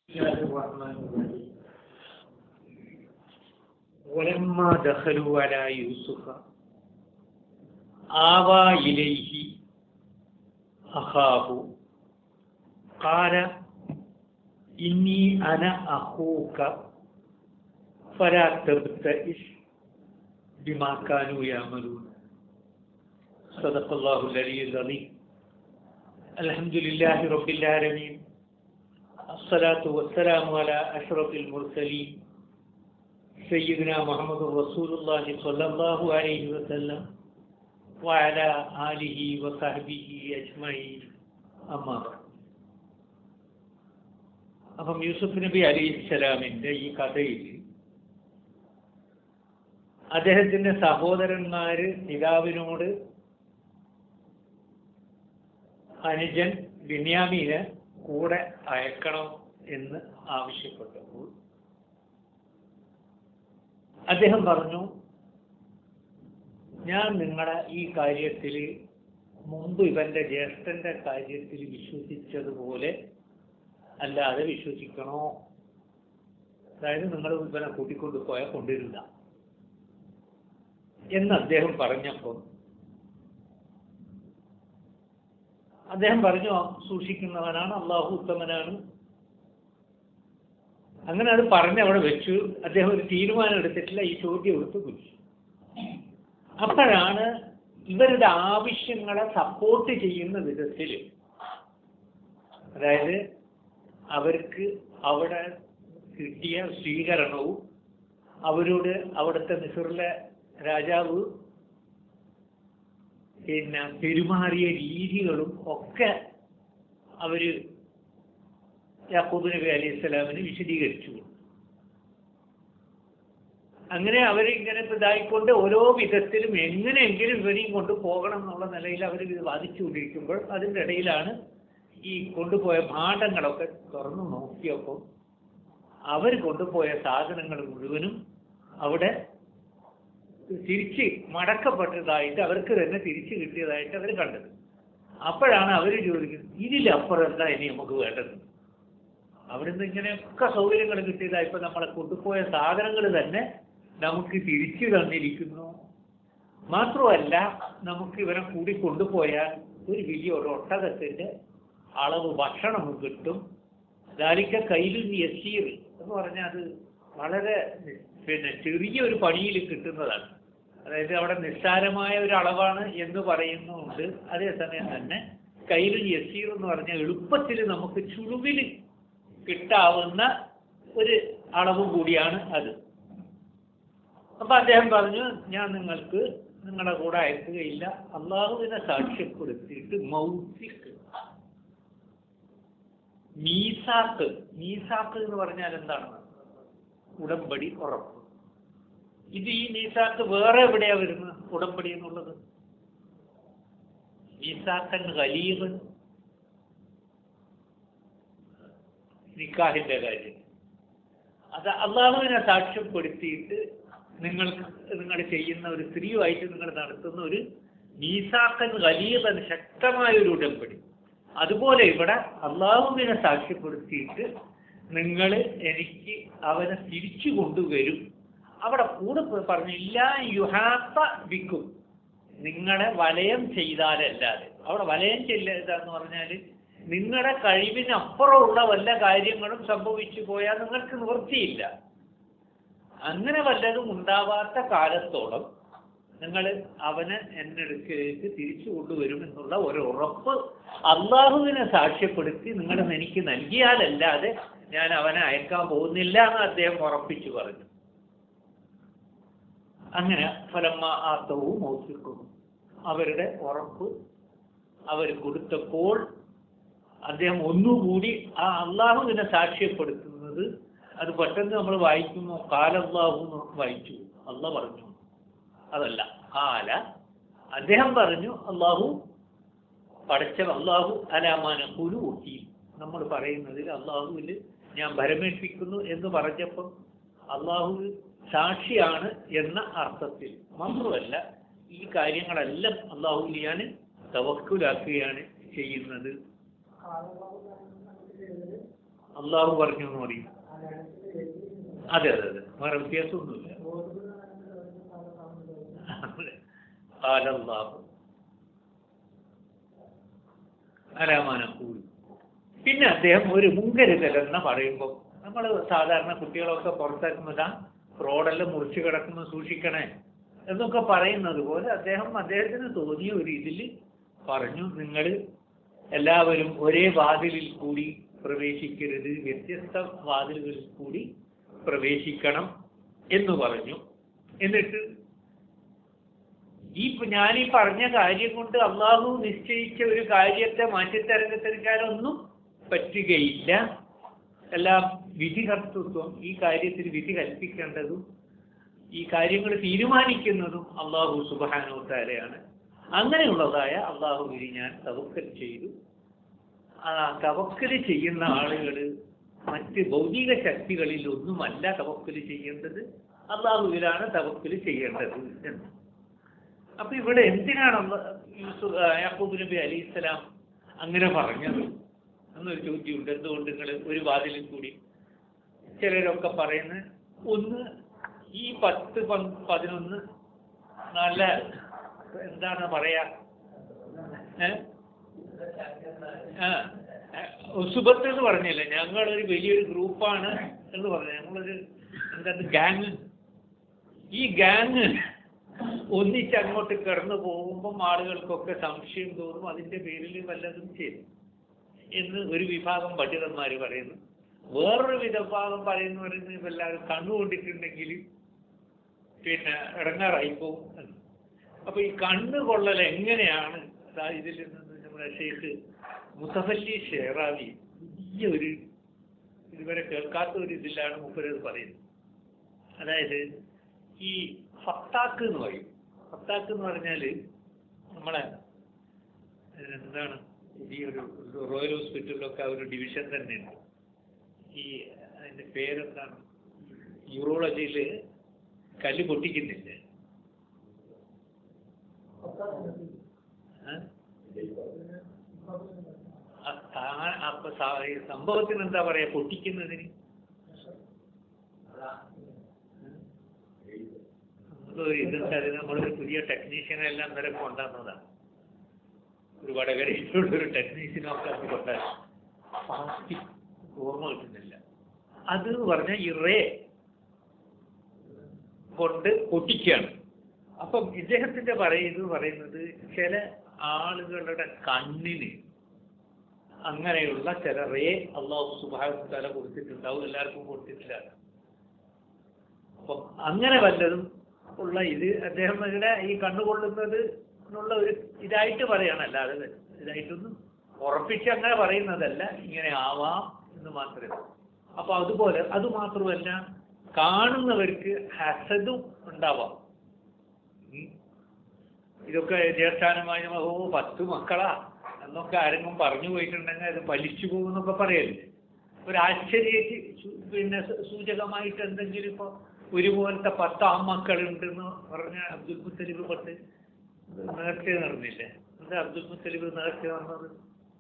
الله الرحمن الرحيم ولما دخلوا على يوسف آوى إليه أخاه قال إني أنا أخوك فلا تبتئس بما كانوا يعملون صدق الله العلي العظيم الحمد لله رب العالمين الصلاة والسلام على أشرف المرسلين سيدنا محمد رسول الله صلى الله عليه وسلم وعلى آله وصحبه أجمعين أما بعد അപ്പം യൂസുഫ് നബി അലി ഇസ്ലാമിൻ്റെ ഈ കഥയിൽ അദ്ദേഹത്തിൻ്റെ സഹോദരന്മാർ പിതാവിനോട് അനുജൻ ബിന്യാമീനെ കൂടെ അയക്കണം എന്ന് ആവശ്യപ്പെട്ടപ്പോൾ അദ്ദേഹം പറഞ്ഞു ഞാൻ നിങ്ങളെ ഈ കാര്യത്തിൽ മുമ്പ് ഇവന്റെ ജ്യേഷ്ഠന്റെ കാര്യത്തിൽ വിശ്വസിച്ചതുപോലെ അല്ലാതെ വിശ്വസിക്കണോ അതായത് നിങ്ങൾ ഇവനെ കൂട്ടിക്കൊണ്ട് പോയാൽ കൊണ്ടുവരില്ല എന്ന് അദ്ദേഹം പറഞ്ഞപ്പോൾ അദ്ദേഹം പറഞ്ഞു സൂക്ഷിക്കുന്നവനാണ് അള്ളാഹു ഉത്തമനാണ് അങ്ങനെ അത് പറഞ്ഞ് അവിടെ വെച്ചു അദ്ദേഹം ഒരു തീരുമാനം എടുത്തിട്ടില്ല ഈ ചോദ്യം എടുത്ത് കുറിച്ചു അപ്പോഴാണ് ഇവരുടെ ആവശ്യങ്ങളെ സപ്പോർട്ട് ചെയ്യുന്ന വിധത്തിൽ അതായത് അവർക്ക് അവിടെ കിട്ടിയ സ്വീകരണവും അവരോട് അവിടുത്തെ മിസറിലെ രാജാവ് പിന്നെ പെരുമാറിയ രീതികളും ഒക്കെ അവര് യാക്കൂബ് നബി അലൈഹി സ്വലാമിന് വിശദീകരിച്ചു അങ്ങനെ അവരിങ്ങനെ ഇതായിക്കൊണ്ട് ഓരോ വിധത്തിലും എങ്ങനെയെങ്കിലും ഇവരെയും കൊണ്ട് പോകണം എന്നുള്ള നിലയിൽ അവർ ഇത് വാദിച്ചുകൊണ്ടിരിക്കുമ്പോൾ അതിൻ്റെ ഇടയിലാണ് ഈ കൊണ്ടുപോയ ഭാണ്ഡങ്ങളൊക്കെ തുറന്നു നോക്കിയപ്പോൾ അവർ കൊണ്ടുപോയ സാധനങ്ങൾ മുഴുവനും അവിടെ തിരിച്ച് മടക്കപ്പെട്ടതായിട്ട് അവർക്ക് തന്നെ തിരിച്ചു കിട്ടിയതായിട്ട് അവർ കണ്ടത് അപ്പോഴാണ് അവർ ചോദിക്കുന്നത് ഇതിലപ്പുറം എന്താ ഇനി നമുക്ക് വേണ്ടത് അവിടുന്ന് ഇങ്ങനെയൊക്കെ സൗകര്യങ്ങൾ കിട്ടിയതാ ഇപ്പൊ നമ്മളെ കൊണ്ടുപോയ സാധനങ്ങൾ തന്നെ നമുക്ക് തിരിച്ചു തന്നിരിക്കുന്നു മാത്രമല്ല നമുക്ക് ഇവരെ കൂടി കൊണ്ടുപോയാൽ ഒരു വലിയ ഒരു ഒട്ടകത്തിന്റെ അളവ് ഭക്ഷണവും കിട്ടും ദാലിക്ക കയ്യിൽ യസീർ എന്ന് പറഞ്ഞാൽ അത് വളരെ പിന്നെ ചെറിയൊരു പണിയിൽ കിട്ടുന്നതാണ് അതായത് അവിടെ നിസ്സാരമായ ഒരു അളവാണ് എന്ന് പറയുന്നുണ്ട് അതേസമയം തന്നെ കയ്യിൽ യസീർ എന്ന് പറഞ്ഞാൽ എളുപ്പത്തിൽ നമുക്ക് ചുളുവിൽ കിട്ടാവുന്ന ഒരു അളവും കൂടിയാണ് അത് അപ്പൊ അദ്ദേഹം പറഞ്ഞു ഞാൻ നിങ്ങൾക്ക് നിങ്ങളുടെ കൂടെ അയക്കുകയില്ല അള്ളാഹുവിനെ സാക്ഷ്യപ്പെടുത്തിയിട്ട് മൗസിക്ക് മീസാക്ക് മീസാക്ക് എന്ന് പറഞ്ഞാൽ എന്താണ് ഉടമ്പടി ഉറപ്പ് ഇത് ഈ മീസാക്ക് വേറെ എവിടെയാ വരുന്നത് ഉടമ്പടി എന്നുള്ളത് മീസാക്കൻ ഖലീബ് നിക്കാഹിന്റെ കാര്യം അത് അള്ളാഹുവിനെ സാക്ഷ്യപ്പെടുത്തിയിട്ട് നിങ്ങൾ നിങ്ങൾ ചെയ്യുന്ന ഒരു സ്ത്രീയുമായിട്ട് നിങ്ങൾ നടത്തുന്ന ഒരു മീസാക്കൻ ഖലീബൻ ശക്തമായ ഒരു ഉടമ്പടി അതുപോലെ ഇവിടെ അള്ളാഹുവിനെ സാക്ഷ്യപ്പെടുത്തിയിട്ട് നിങ്ങൾ എനിക്ക് അവനെ തിരിച്ചു കൊണ്ടുവരും അവിടെ കൂടെ പറഞ്ഞില്ല യുഹാത്ത വിക്കും നിങ്ങളെ വലയം ചെയ്താലല്ലാതെ അവിടെ വലയം ചെയ്യരുത് എന്ന് പറഞ്ഞാൽ നിങ്ങളുടെ കഴിവിനപ്പുറമുള്ള വല്ല കാര്യങ്ങളും സംഭവിച്ചു പോയാൽ നിങ്ങൾക്ക് നിവൃത്തിയില്ല അങ്ങനെ വല്ലതും ഉണ്ടാവാത്ത കാലത്തോളം നിങ്ങൾ അവനെ എന്നെടുക്കലേക്ക് തിരിച്ചു കൊണ്ടുവരും എന്നുള്ള ഒരു ഉറപ്പ് അള്ളാഹുവിനെ സാക്ഷ്യപ്പെടുത്തി നിങ്ങൾ എനിക്ക് നൽകിയാലല്ലാതെ ഞാൻ അവനെ അയക്കാൻ പോകുന്നില്ല എന്ന് അദ്ദേഹം ഉറപ്പിച്ചു പറഞ്ഞു അങ്ങനെ ഫലമ്മ ആത്തവും മോസിക്കുന്നു അവരുടെ ഉറപ്പ് അവർ കൊടുത്തപ്പോൾ അദ്ദേഹം ഒന്നുകൂടി ആ അള്ളാഹുവിനെ സാക്ഷ്യപ്പെടുത്തുന്നത് അത് പെട്ടെന്ന് നമ്മൾ വായിക്കുന്നു കാലല്ലാഹു എന്ന് വായിച്ചു അല്ല പറഞ്ഞു അതല്ല കാല അദ്ദേഹം പറഞ്ഞു അള്ളാഹു പടച്ച അള്ളാഹു അലാമാന കുരു ഊട്ടി നമ്മൾ പറയുന്നതിൽ അള്ളാഹുവിൽ ഞാൻ ഭരമേൽപ്പിക്കുന്നു എന്ന് പറഞ്ഞപ്പം അള്ളാഹു സാക്ഷിയാണ് എന്ന അർത്ഥത്തിൽ മാത്രമല്ല ഈ കാര്യങ്ങളെല്ലാം അള്ളാഹുവിൽ ഞാൻ തവക്കുലാക്കുകയാണ് ചെയ്യുന്നത് അള്ളാഹു പറഞ്ഞു എന്ന് പറയും അതെ അതെ അതെ വേറെ വ്യത്യാസമൊന്നുമില്ല കാലല്ലാഹു അലാമാനക്കൂൽ പിന്നെ അദ്ദേഹം ഒരു മുൻകരുതലെന്ന് പറയുമ്പോൾ നമ്മൾ സാധാരണ കുട്ടികളൊക്കെ പുറത്തിറങ്ങുന്നതാ റോഡെല്ലാം മുറിച്ച് കിടക്കുമ്പോൾ സൂക്ഷിക്കണേ എന്നൊക്കെ പറയുന്നത് പോലെ അദ്ദേഹം അദ്ദേഹത്തിന് തോന്നിയ ഒരു ഇതിൽ പറഞ്ഞു നിങ്ങൾ എല്ലാവരും ഒരേ വാതിലിൽ കൂടി പ്രവേശിക്കരുത് വ്യത്യസ്ത വാതിലുകളിൽ കൂടി പ്രവേശിക്കണം എന്ന് പറഞ്ഞു എന്നിട്ട് ഈ പ- ഞാൻ ഈ പറഞ്ഞ കാര്യം കൊണ്ട് അള്ളാഹു നിശ്ചയിച്ച ഒരു കാര്യത്തെ മാറ്റിത്തരങ്ങത്തെടുക്കാനൊന്നും പറ്റുകയില്ല എല്ലാം വിധികർത്തൃത്വം ഈ കാര്യത്തിൽ വിധി കൽപ്പിക്കേണ്ടതും ഈ കാര്യങ്ങൾ തീരുമാനിക്കുന്നതും അള്ളാഹു സുബാനോത്താരെയാണ് അങ്ങനെയുള്ളതായ അള്ളാഹുവിൽ ഞാൻ തവക്കൽ ചെയ്തു ആ തവക്കൽ ചെയ്യുന്ന ആളുകൾ മറ്റ് ഭൗതിക ശക്തികളിൽ ഒന്നുമല്ല തവക്കൽ ചെയ്യേണ്ടത് അള്ളാഹുവിലാണ് തവക്കൽ ചെയ്യേണ്ടത് എന്ന് അപ്പൊ ഇവിടെ എന്തിനാണ് അള്ള- യൂസു- ആ, യാക്കൂബ് നബി അലി ഇസ്ലാം അങ്ങനെ പറഞ്ഞത് എന്നൊരു ചോദ്യമുണ്ട് എന്തുകൊണ്ട് നിങ്ങൾ ഒരു വാതിലിൽ കൂടി ചിലരൊക്കെ പറയുന്നത് ഒന്ന് ഈ പത്ത് പന്ത് പതിനൊന്ന് നല്ല എന്താണ് പറയാ ഏ? ആ സുബത്ത് എന്ന് പറഞ്ഞില്ലേ ഞങ്ങളൊരു വലിയൊരു ഗ്രൂപ്പാണ് എന്ന് പറഞ്ഞു ഞങ്ങളൊരു എന്താണ് ഗാങ് ഈ ഗാങ് ഒന്നിച്ച് അങ്ങോട്ട് കടന്നു പോകുമ്പം ആളുകൾക്കൊക്കെ സംശയം തോന്നും അതിന്റെ പേരിൽ വല്ലതും ചെയ്യും എന്ന് ഒരു വിഭാഗം പണ്ഡിതന്മാർ പറയുന്നു വേറൊരു വിഭാഗം പറയുന്നവർ എല്ലാവരും കണ്ണുകൊണ്ടിട്ടുണ്ടെങ്കിൽ പിന്നെ ഇടങ്ങാറായി പോകും എന്ന് അപ്പൊ ഈ കണ്ണ് കൊള്ളൽ എങ്ങനെയാണ് ദാ ഇതിൽ നിന്ന് നമ്മുടെ ഷെയ്ഖ് മുസഫല്ലി ഷെറാവി വലിയ ഒരു ഇതുവരെ കേൾക്കാത്ത ഒരു ഇതിലാണ് മുപ്പരത് പറയുന്നത് അതായത് ഈ ഫത്താക്ക് എന്ന് പറയും ഫത്താക്ക് എന്ന് പറഞ്ഞാല് നമ്മളെ ഏഹ്, എന്താണ് ഈ ഒരു ഒരു റോയൽ ഹോസ്പിറ്റലിലൊക്കെ ആ ഒരു ഡിവിഷൻ തന്നെയുണ്ട് ഈ അതിന്റെ പേരെന്താണ് യൂറോളജിയില് കല്ല് പൊട്ടിക്കുന്നില്ലേ ഏഹ്? ആ താ- അപ്പൊ സാ- ഈ സംഭവത്തിന് എന്താ പറയാ പൊട്ടിക്കുന്നതിന് ഒരു ഇതുണ്ട് അത് നമ്മളൊരു പുതിയ ടെക്നീഷ്യനെ എല്ലാം ഇന്നലെ കൊണ്ടുവന്നതാണ് ഒരു വടകരയിലുള്ള ഒരു ടെക്നീഷ്യനൊക്കെ അത് കൊണ്ടാണ് ഫാസ്റ്റ് ഓർമ്മ കിട്ടുന്നില്ല അത് എന്ന് പറഞ്ഞാൽ ഈ റേ കൊണ്ട് പൊട്ടിക്കുകയാണ് അപ്പം ഇദ്ദേഹത്തിന്റെ പറയുന്നത് പറയുന്നത് ചില ആളുകളുടെ കണ്ണിന് അങ്ങനെയുള്ള ചില റേ അള്ളാഹു സുബാന തല കൊടുത്തിട്ടുണ്ടാവും എല്ലാവർക്കും കൊടുത്തിട്ടില്ല അപ്പം അങ്ങനെ വല്ലതും ഉള്ള ഇത് അദ്ദേഹം ഇവിടെ ഈ കണ്ടുകൊള്ളുന്നത് എന്നുള്ള ഒരു ഇതായിട്ട് പറയാണ് അല്ലാതെ ഇതായിട്ടൊന്നും ഉറപ്പിച്ച് അങ്ങനെ പറയുന്നതല്ല ഇങ്ങനെ ആവാം എന്ന് മാത്രമേ അപ്പൊ അതുപോലെ അത് മാത്രമല്ല കാണുന്നവർക്ക് ഹസദും ഉണ്ടാവാം ഉം. ഇതൊക്കെ ജ്യേഷ്ഠാനുമായി ഓ പത്ത് മക്കളാ എന്നൊക്കെ ആരെങ്കിലും പറഞ്ഞു പോയിട്ടുണ്ടെങ്കിൽ അത് പലിച്ചു പോകുന്നൊക്കെ പറയല്ലേ ഒരു ആശ്ചര്യ പിന്നെ സൂ- സൂചകമായിട്ട് എന്തെങ്കിലും ഇപ്പൊ ഒരുപോലത്തെ പത്ത് ആൺമക്കളുണ്ടെന്ന് പറഞ്ഞ അബ്ദുൽ മുത്തലിബ് പത്ത് നേരത്തെ നടന്നില്ലേ എന്താ അബ്ദുൽ മുത്തലിബ് നേരത്തെ വന്നത്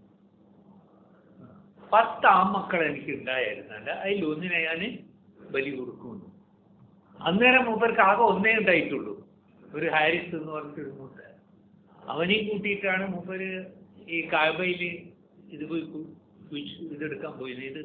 പത്ത് ആൺമക്കൾ എനിക്ക് ഉണ്ടായിരുന്നല്ല അതിലൊന്നിനെ ഞാൻ ബലി കൊടുക്കുന്നു അന്നേരം മൂപ്പർക്ക് ആകെ ഒന്നേ ഉണ്ടായിട്ടുള്ളൂ ഒരു ഹാരിസ് എന്ന് പറഞ്ഞിട്ടൊരു മൂത്ത അവനെയും കൂട്ടിയിട്ടാണ് മൂപ്പര് ഈ കാബയിൽ ഇത് പോയി കു- കുഴിച്ച് ഇതെടുക്കാൻ പോയത് ഇത്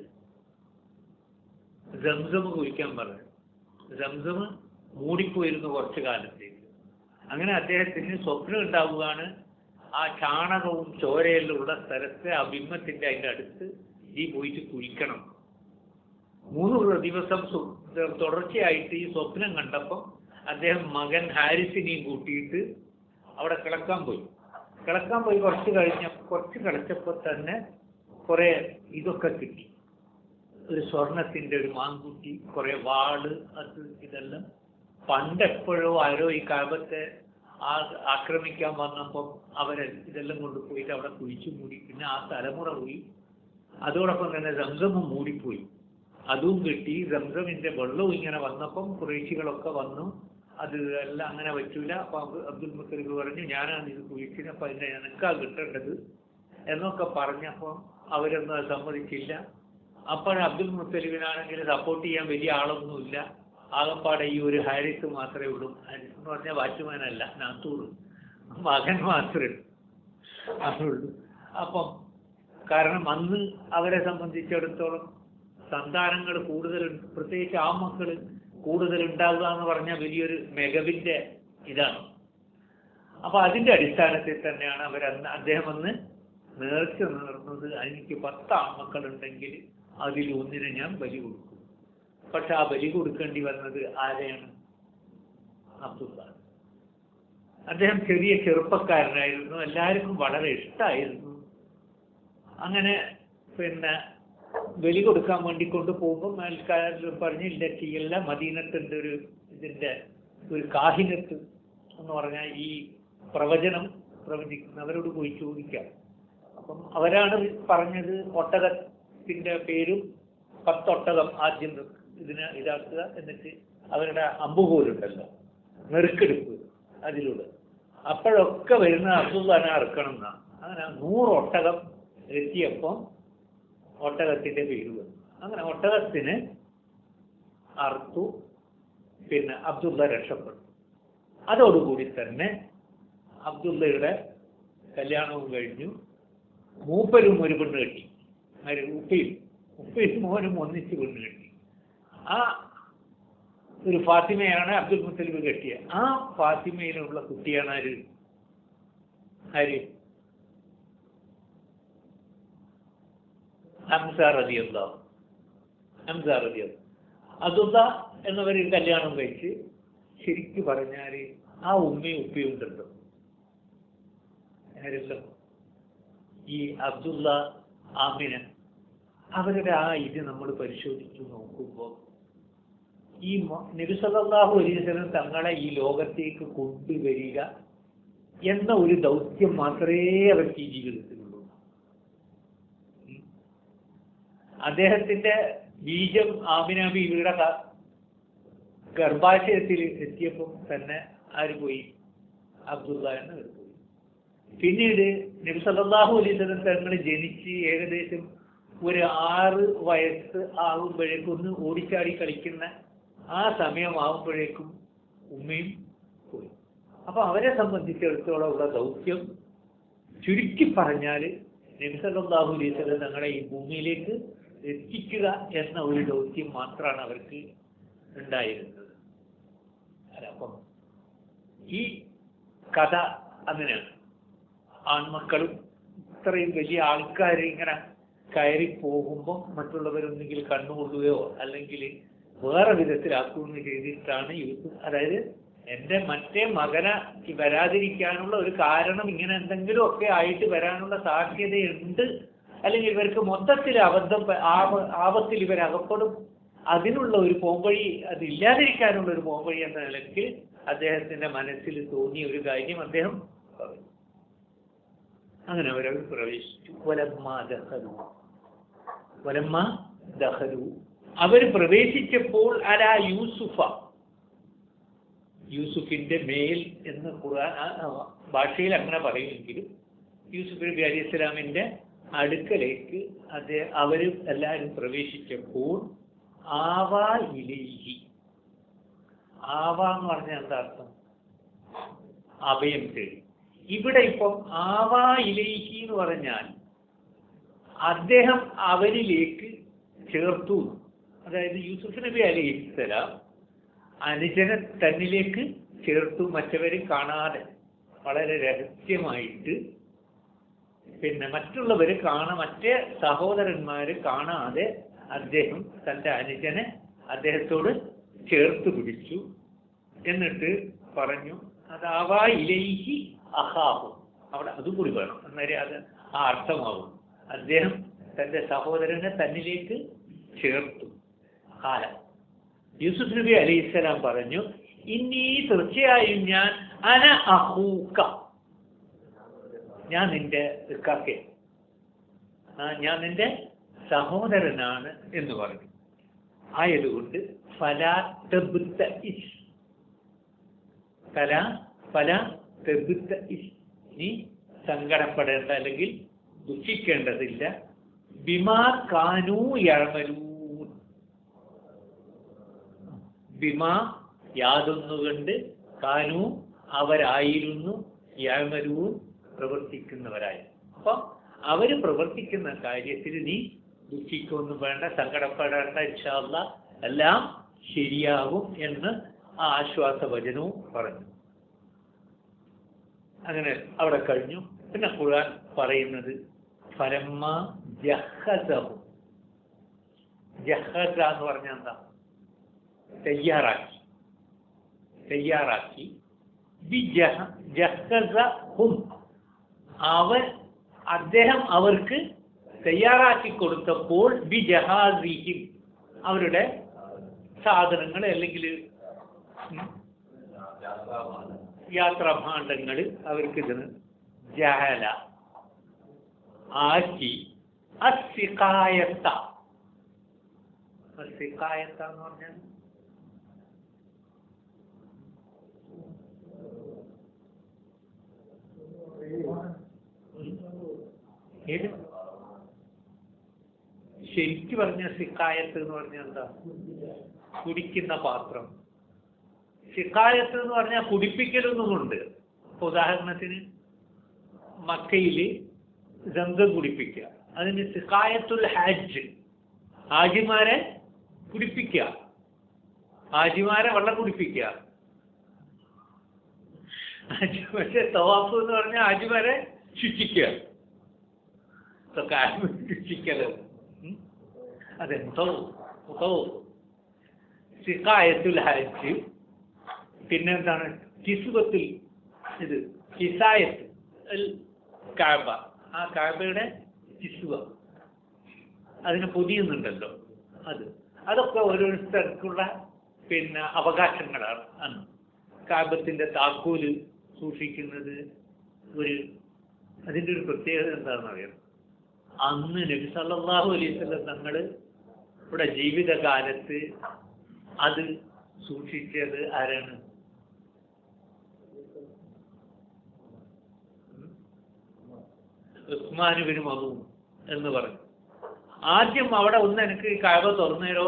സംസം കുഴിക്കാൻ പറഞ്ഞു സംസം മൂടിപ്പോയിരുന്നു കുറച്ചു കാലത്തേക്ക് അങ്ങനെ അദ്ദേഹത്തിന് സ്വപ്നം ഉണ്ടാവുകയാണ് ആ ചാണകവും ചോരയെല്ലാം ഉള്ള സ്ഥലത്തെ ആ ബിംബത്തിന്റെ അതിന്റെ അടുത്ത് ഈ പോയിട്ട് കുഴിക്കണം മൂന്ന് ദിവസം സു- തുടർച്ചയായിട്ട് ഈ സ്വപ്നം കണ്ടപ്പോൾ അദ്ദേഹം മകൻ ഹാരിസിനെയും കൂട്ടിയിട്ട് അവിടെ കിടക്കാൻ പോയി കിടക്കാൻ പോയി കുറച്ച് കഴിഞ്ഞ കുറച്ച് കളിച്ചപ്പോൾ തന്നെ കുറെ ഇതൊക്കെ കിട്ടി ഒരു സ്വർണത്തിന്റെ ഒരു മാൻകുട്ടി കുറെ വാള് അത് ഇതെല്ലാം പണ്ടെപ്പോഴോ ആരോ ഈ കാപത്തെ ആ ആക്രമിക്കാൻ വന്നപ്പം അവരെ ഇതെല്ലാം കൊണ്ട് പോയിട്ട് അവിടെ കുഴിച്ചു മൂടി പിന്നെ ആ തലമുറ പോയി അതോടൊപ്പം തന്നെ സംഗമം മൂടിപ്പോയി അതും കിട്ടി സംസമിന്റെ വെള്ളവും ഇങ്ങനെ വന്നപ്പം കുറേശികളൊക്കെ വന്നു അത് എല്ലാം അങ്ങനെ പറ്റൂല അപ്പൊ അബ്ദു- അബ്ദുൽ മുത്തലിബ് പറഞ്ഞു ഞാനാണ് ഇത് കുഴിച്ചത് അപ്പൊ അതിന്റെ എനിക്കാ കിട്ടേണ്ടത് എന്നൊക്കെ പറഞ്ഞപ്പം അവരൊന്നും അത് സമ്മതിച്ചില്ല അപ്പോൾ അബ്ദുൽ മുത്തലിബിനാണെങ്കിൽ സപ്പോർട്ട് ചെയ്യാൻ വലിയ ആളൊന്നുമില്ല ആകപ്പാടെ ഈ ഒരു ഹാരിസ് മാത്രമേ ഉള്ളൂ ഹാരിസ് എന്ന് പറഞ്ഞാൽ വാച്ച്മാൻ അല്ല നാത്തൂർ മകൻ മാത്രമേ അതുള്ളൂ അപ്പം കാരണം അന്ന് അവരെ സംബന്ധിച്ചിടത്തോളം സന്താനങ്ങൾ കൂടുതൽ പ്രത്യേകിച്ച് ആ മക്കൾ കൂടുതൽ ഉണ്ടാകുക എന്ന് പറഞ്ഞാൽ വലിയൊരു മികവിൻ്റെ ഇതാണ് അപ്പൊ അതിന്റെ അടിസ്ഥാനത്തിൽ തന്നെയാണ് അവർ അന്ന് അദ്ദേഹം അന്ന് നേർച്ച നേർന്നത് എനിക്ക് പത്ത് ആൺമക്കളുണ്ടെങ്കിൽ അതിൽ ഒന്നിനെ ഞാൻ ബലി കൊടുക്കും പക്ഷെ ആ ബലി കൊടുക്കേണ്ടി വന്നത് ആരെയാണ് അബ്ദുള്ള അദ്ദേഹം ചെറിയ ചെറുപ്പക്കാരനായിരുന്നു എല്ലാവർക്കും വളരെ ഇഷ്ടമായിരുന്നു അങ്ങനെ പിന്നെ ബലി കൊടുക്കാൻ വേണ്ടി കൊണ്ടുപോകുമ്പോൾ മേൽക്കാരിൽ പറഞ്ഞില്ല ചെയ്യല്ല മദീനത്തിൻ്റെ ഒരു ഇതിൻ്റെ ഒരു കാഹിനത്ത് എന്ന് പറഞ്ഞാൽ ഈ പ്രവചനം പ്രവചിക്കുന്നവരോട് പോയി ചോദിക്കാം അപ്പം അവരാണ് പറഞ്ഞത് ഒട്ടകത്തിന്റെ പേരും പത്തൊട്ടകം ആദ്യം ഇതിനെ ഇതാക്കുക എന്നിട്ട് അവരുടെ അമ്പുപോലുണ്ടല്ലോ നെറുക്കെടുപ്പ് അതിലൂടെ അപ്പോഴൊക്കെ വരുന്ന അബ്ദുള്ളനെ അറുക്കണം എന്നാണ് അങ്ങനെ നൂറ് ഒട്ടകം എത്തിയപ്പം ഒട്ടകത്തിന്റെ പേര് വന്നു അങ്ങനെ ഒട്ടകത്തിന് അറുത്തു പിന്നെ അബ്ദുള്ള രക്ഷപ്പെട്ടു അതോടുകൂടി തന്നെ അബ്ദുള്ളയുടെ കല്യാണവും കഴിഞ്ഞു മൂപ്പരും ഒരു പെണ്ണ് കെട്ടി ആര് ഉപ്പയും ഉപ്പയും മോനും ഒന്നിച്ച് പെണ്ണ് കെട്ടി ആ ഒരു ഫാത്തിമയാണ് അബ്ദുൽ മുത്തലിബ് കെട്ടിയ ആ ഫാത്തിമയിലുള്ള കുട്ടിയാണ് ആര് ആര് ഹംസ റതിയുള്ള ഹംസ റതിയുള്ള അതുള്ള എന്നവർ കല്യാണം കഴിച്ച് ശരിക്കു പറഞ്ഞാൽ ആ ഉമ്മയും ഉപ്പയും ഉണ്ടല്ലോ ആരല്ലോ ഈ അബ്ദുള്ള ആമിന അവരുടെ ആ ഇത് നമ്മൾ പരിശോധിച്ചു നോക്കുമ്പോൾ ഈ നബിസല്ലാഹു അലൈവലം തങ്ങളെ ഈ ലോകത്തേക്ക് കൊണ്ടുവരിക എന്ന ഒരു ദൗത്യം മാത്രമേ അവർക്ക് ഈ ജീവിതത്തിലുള്ളൂ ഉം. അദ്ദേഹത്തിന്റെ ബീജം ആമിന ബീവിയുടെ ക- ഗർഭാശയത്തിൽ എത്തിയപ്പോൾ തന്നെ ആര് പോയി അബ്ദുള്ള എന്ന് അവർ പോയി പിന്നീട് നബി സല്ലല്ലാഹു അലൈഹി വസല്ലം തങ്ങൾ ജനിച്ച് ഏകദേശം ഒരു ആറ് വയസ്സ് ആകുമ്പോഴേക്കും ഒന്ന് ഓടിച്ചാടി കളിക്കുന്ന ആ സമയമാകുമ്പോഴേക്കും ഉമ്മയും പോയി അപ്പൊ അവരെ സംബന്ധിച്ചിടത്തോളം ഉള്ള ദൗത്യം ചുരുക്കി പറഞ്ഞാൽ നബി സല്ലല്ലാഹു അലൈഹി വസല്ലം തങ്ങളെ ഈ ഭൂമിയിലേക്ക് എത്തിക്കുക എന്ന ഒരു ദൗത്യം മാത്രമാണ് അവർക്ക് ഉണ്ടായിരുന്നത് അല്ല, അപ്പം ഈ കഥ അങ്ങനെയാണ് ആൺമക്കളും ഇത്രയും വലിയ ആൾക്കാർ ഇങ്ങനെ കയറി പോകുമ്പോൾ മറ്റുള്ളവരൊന്നെങ്കിൽ കണ്ണുകൊള്ളുകയോ അല്ലെങ്കിൽ വേറെ വിധത്തിലാക്കുകയോ ചെയ്തിട്ടാണ് യൂസ് അതായത് എൻ്റെ മറ്റേ മകനെ ഈ വരാതിരിക്കാനുള്ള ഒരു കാരണം ഇങ്ങനെ എന്തെങ്കിലും ഒക്കെ ആയിട്ട് വരാനുള്ള സാധ്യതയുണ്ട് അല്ലെങ്കിൽ ഇവർക്ക് മൊത്തത്തിൽ അബദ്ധം പ- ആപ- ആപത്തിൽ ഇവർ അകപ്പെടും അതിനുള്ള ഒരു പോംവഴി അത് ഇല്ലാതിരിക്കാനുള്ള ഒരു പോംവഴി എന്ന നിലയ്ക്ക് അദ്ദേഹത്തിന്റെ മനസ്സിൽ തോന്നിയ ഒരു കാര്യം അദ്ദേഹം പറഞ്ഞു അങ്ങനെ അവരവർ പ്രവേശിച്ചു വലമ്മ ദഹലു വലമ്മ ദഹലു അവർ പ്രവേശിച്ചപ്പോൾ അല യൂസുഫ യൂസുഫിന്റെ മേൽ എന്ന് ഖുർആൻ ആ, ആ, ഭാഷയിൽ അങ്ങനെ പറയുമെങ്കിലും യൂസുഫ് നബി അലി ഇസ്ലാമിന്റെ അടുക്കലേക്ക് അദ്ദേഹം അവരും എല്ലാവരും പ്രവേശിച്ചപ്പോൾ ആവാ ഇലേഹി ആവാ എന്ന് പറഞ്ഞാൽ എന്താ അർത്ഥം അഭയം തേടി ഇവിടെ ഇപ്പം ആവാ ഇലേഹി എന്ന് പറഞ്ഞാൽ അദ്ദേഹം അവരിലേക്ക് ചേർത്തു അതായത് യൂസുഫ് നബി അലൈഹിസ്സലാം അനുജനെ തന്നിലേക്ക് ചേർത്തു മറ്റവരെ കാണാതെ വളരെ രഹസ്യമായിട്ട് പിന്നെ മറ്റുള്ളവര് കാണ മറ്റേ സഹോദരന്മാര് കാണാതെ അദ്ദേഹം തന്റെ അനുജനെ അദ്ദേഹത്തോട് ചേർത്ത് പിടിച്ചു എന്നിട്ട് പറഞ്ഞു അതാവാ ഇലൈഹി അഹാബു അവിടെ അതും കൂടി വേണം അന്നേരം അത് ആ അർത്ഥമാകും അദ്ദേഹം തന്റെ സഹോദരനെ തന്നിലേക്ക് ചേർത്തു കാലം യൂസുഫ് നബി അലൈഹിസ്സലാം പറഞ്ഞു ഇനി തീർച്ചയായും ഞാൻ അന അഹൂക്ക ഞാൻ നിന്റെ ഇക്കാക്കെ ആ ഞാൻ നിന്റെ സഹോദരനാണ് എന്ന് പറഞ്ഞു ആയതുകൊണ്ട് ഫലാ തബ്ത ഇസ് ഫല ഫല തബ്ത ഇസ് നീ സങ്കടപ്പെടേണ്ട അല്ലെങ്കിൽ ദുഃഖിക്കേണ്ടതില്ല ബിമാ കാനൂ യഴമലൂൻ ബിമാ യാതൊന്നുകൊണ്ട് കാനു അവരായിരുന്നു യമരൂൻ പ്രവർത്തിക്കുന്നവരായ അപ്പം അവര് പ്രവർത്തിക്കുന്ന കാര്യത്തിൽ നീ ദുഃഖിക്കൊന്നും വേണ്ട സങ്കടപ്പെടേണ്ട ഇൻഷാല്ല എല്ലാം ശരിയാകും എന്ന് ആ ആശ്വാസവചനവും പറഞ്ഞു അങ്ങനെ അവിടെ കഴിഞ്ഞു പിന്നെ ഖുർആൻ പറയുന്നത് ഫലമ്മ ജഹസഹു ജഹസ എന്ന് പറഞ്ഞാൽ എന്താ തയ്യാറാക്കി തയ്യാറാക്കി ജഹസഹും അവൻ അദ്ദേഹം അവർക്ക് തയ്യാറാക്കി കൊടുത്തപ്പോൾ ബി ജഹാസിഹിം അവരുടെ സാധനങ്ങൾ അല്ലെങ്കിൽ ഉം, യാത്രാഭാണ്ഡങ്ങൾ അവർക്ക് ഇതിന് ജഹല ആക്കി അസിക്കായത്ത അസിക്കായത്ത എന്ന് പറഞ്ഞാൽ ഏത് ശരിക്ക് പറഞ്ഞ സിക്കായത്ത് എന്ന് പറഞ്ഞാൽ എന്താ കുടിക്കുന്ന പാത്രം സിക്കായത്ത് എന്ന് പറഞ്ഞാൽ കുടിപ്പിക്കലൊന്നുമുണ്ട് ഇപ്പൊ ഉദാഹരണത്തിന് മക്കയില് ഗംഗ കുടിപ്പിക്കുക അതിന് സിക്കായത്തുൽ ഹാജ് ഹാജിമാരെ കുടിപ്പിക്കുക ഹാജിമാരെ വെള്ളം കുടിപ്പിക്കുക ഹാജി- പക്ഷെ തവാഫ് എന്ന് പറഞ്ഞാൽ ഹാജിമാരെ ശിക്ഷിക്കുക ശിക്ഷിക്കല് ഉം. അതെന്തോ എന്തോ സിക്കായത്തുൽ ഹജ്ജ് പിന്നെന്താണ് കിസുവത്തിൽ ഇത് കിസായത്ത് അൽ കാബ ആ കാബയുടെ കിസുവ അതിന് പൊതിയുന്നുണ്ടല്ലോ അത് അതൊക്കെ ഓരോരുത്തർക്കുള്ള പിന്നെ അവകാശങ്ങളാണ് അന്ന് കാബത്തിന്റെ താക്കോല് സൂക്ഷിക്കുന്നത് ഒരു അതിന്റെ ഒരു പ്രത്യേകത എന്താണെന്ന് അറിയാം അന്ന് നബി സല്ലല്ലാഹു അലൈഹി വസല്ലം തങ്ങൾ ഇവിടെ ജീവിതകാലത്ത് അത് സൂക്ഷിച്ചത് ആരാണ് ഉസ്മാനുബിന് മധു എന്ന് പറഞ്ഞു ആദ്യം അവിടെ ഒന്ന് എനിക്ക് കാബ തുറന്നേരോ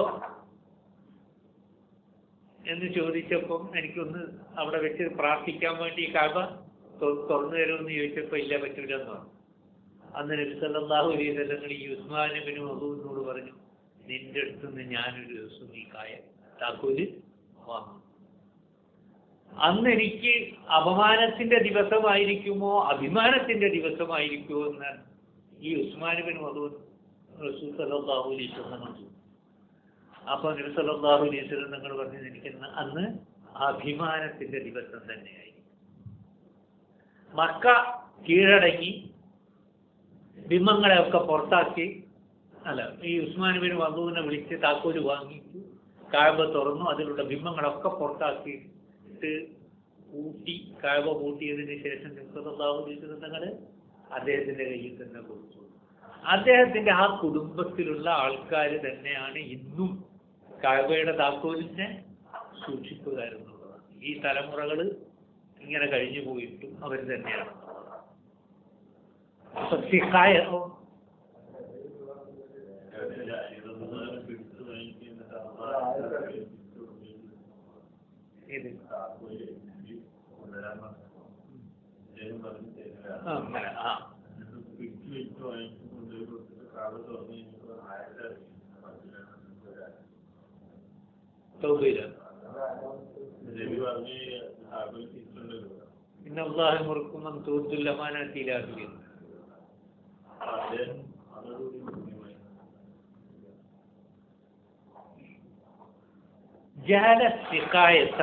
എന്ന് ചോദിച്ചപ്പം എനിക്കൊന്ന് അവിടെ വെച്ച് പ്രാർത്ഥിക്കാൻ വേണ്ടി ഈ കാബ തൊ- തുറന്നു തരുമെന്ന് ചോദിച്ചപ്പോൾ ഇല്ല പറ്റൂല എന്ന് പറഞ്ഞു അന്ന് നബി സല്ലല്ലാഹു അലൈഹി വസല്ലം ഈ ഉസ്മാനുബിന് മധുവിനോട് പറഞ്ഞു നിന്റെ അടുത്ത് നിന്ന് ഞാനൊരു ദിവസം ഈ കായ താക്കോല് വാങ്ങും അന്ന് എനിക്ക് അപമാനത്തിന്റെ ദിവസമായിരിക്കുമോ അഭിമാനത്തിന്റെ ദിവസമായിരിക്കുമോ എന്നാണ് ഈ ഉസ്മാനുബിൻ മധു റസൂൽ സല്ലല്ലാഹു അലൈഹി വസല്ലം പറഞ്ഞു അപ്പൊ നബി സല്ലല്ലാഹു അലൈഹി വസല്ലം നിങ്ങൾ പറഞ്ഞത് എനിക്ക് ഇന്ന് അന്ന് അഭിമാനത്തിന്റെ ദിവസം തന്നെയായി മക്ക കീഴടങ്ങി ബിംബങ്ങളെയൊക്കെ പുറത്താക്കി അല്ല ഈ ഉസ്മാൻ ബിൻ വധുവിനെ വിളിച്ച് താക്കോല് വാങ്ങിച്ചു കായബ തുറന്നു അതിലുള്ള ബിംബങ്ങളൊക്കെ പുറത്താക്കിയിട്ട് കൂട്ടി കായബ കൂട്ടിയതിന് ശേഷം തങ്ങൾ അദ്ദേഹത്തിന്റെ കയ്യിൽ തന്നെ കൊടുത്തു അദ്ദേഹത്തിന്റെ ആ കുടുംബത്തിലുള്ള ആൾക്കാർ തന്നെയാണ് ഇന്നും കായബയുടെ താക്കോലിനെ സൂക്ഷിക്കുകയെന്നുള്ളതാണ് ഈ തലമുറകൾ ഇങ്ങനെ കഴിഞ്ഞു പോയിട്ടും അവർ തന്നെയാണ് അപ്പൊ സിഖായ ഓ, ഇത് ആ, അങ്ങനെ ആ തൗബയില് ഇന്ന അള്ളാഹു മുറുക്കുമൻ തൂത്തുൽ അമാനാത്തിലാക്കുക ജഹല സിഖായത്ത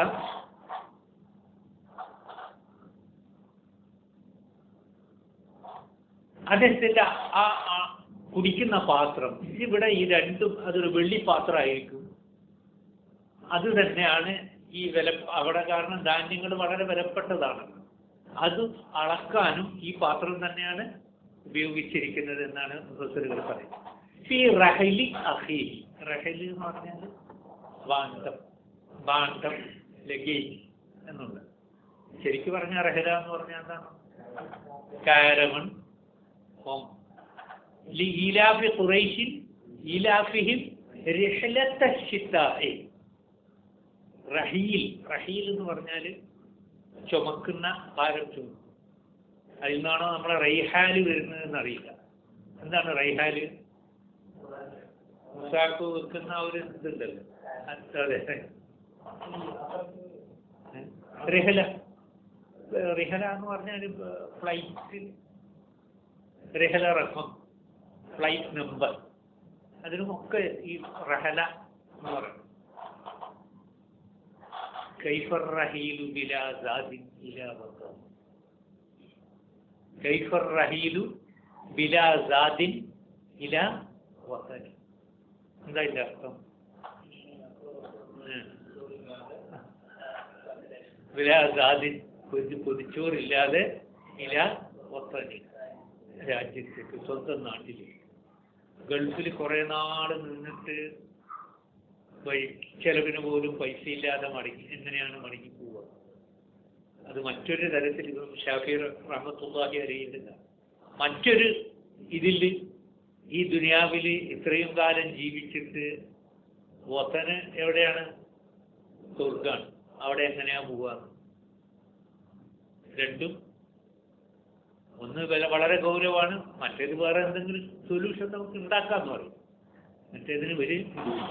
അദ്ദേഹത്തിന്റെ ആ ആ കുടിക്കുന്ന പാത്രം ഇവിടെ ഈ രണ്ടും അതൊരു വെള്ളി പാത്രമായിരിക്കും അത് തന്നെയാണ് ഈ വില അവിടെ കാരണം ധാന്യങ്ങൾ വളരെ വിലപ്പെട്ടതാണ് അത് അളക്കാനും ഈ പാത്രം തന്നെയാണ് ഉപയോഗിച്ചിരിക്കുന്നത് എന്നാണ് മുഫസറുകൾ പറയുന്നത് ഈ റഹലി അഹീലി റഹലി എന്ന് പറഞ്ഞാൽ ഭാണ്ഡം ഭാണ്ഡം ലഗേജ് എന്നുള്ളത് ശരിക്കും പറഞ്ഞ റഹല എന്ന് പറഞ്ഞാൽ എന്താണ് കാരവൺ ഹോം ലി ഈലാഫി ഖുറൈശിൻ ഈലാഫിഹിം റിഹ്ലത്ത ശിത്താഇ റഹീൽ റഹീൽ എന്ന് പറഞ്ഞാൽ ചുമക്കുന്ന ഭാരം ചുമക്കും അതിൽ നിന്നാണോ നമ്മളെ റൈഹാല് വരുന്നതെന്ന് അറിയില്ല എന്താണ് റൈഹാല് മുസാക്ക് വെക്കുന്ന ആ ഒരു ഇതുണ്ടല്ലോ അതെ റിഹല റിഹല എന്ന് പറഞ്ഞാൽ ഫ്ലൈറ്റ് റിഹല റക്കം ഫ്ലൈറ്റ് നമ്പർ അതിനുമൊക്കെ ഈ റഹല എന്ന് പറയും كيف الرحيل بلا زاد إلى وطن كيف الرحيل بلا زاد إلى وطن എന്താ ഇതിന്റെ അർത്ഥം വിലാസാദിൻ കൊതി കൊതിച്ചോറില്ലാതെ ഇല വത്തനി രാജ്യത്തേക്ക് സ്വന്തം നാട്ടിലേക്ക് ഗൾഫിൽ കുറെ നാൾ നിന്നിട്ട് വഴി ചെലവിന് പോലും പൈസ ഇല്ലാതെ മടങ്ങി എങ്ങനെയാണ് മടങ്ങി പോവുക അത് മറ്റൊരു തരത്തിൽ ഇപ്പം ഷാഫിർ റഹമത്തുള്ളാഹി അറിയുന്നില്ല മറ്റൊരു ഇതിൽ ഈ ദുനിയാവിൽ ഇത്രയും കാലം ജീവിച്ചിട്ട് വത്തന് എവിടെയാണ് സ്വർഗാണ് അവിടെ എങ്ങനെയാ പോവുക രണ്ടും ഒന്ന് വില വളരെ ഗൗരവമാണ് മറ്റേത് വേറെ എന്തെങ്കിലും സൊല്യൂഷൻ നമുക്ക് ഉണ്ടാക്കാന്ന് പറയും മറ്റേതിന് വലിയ ഇതുമില്ല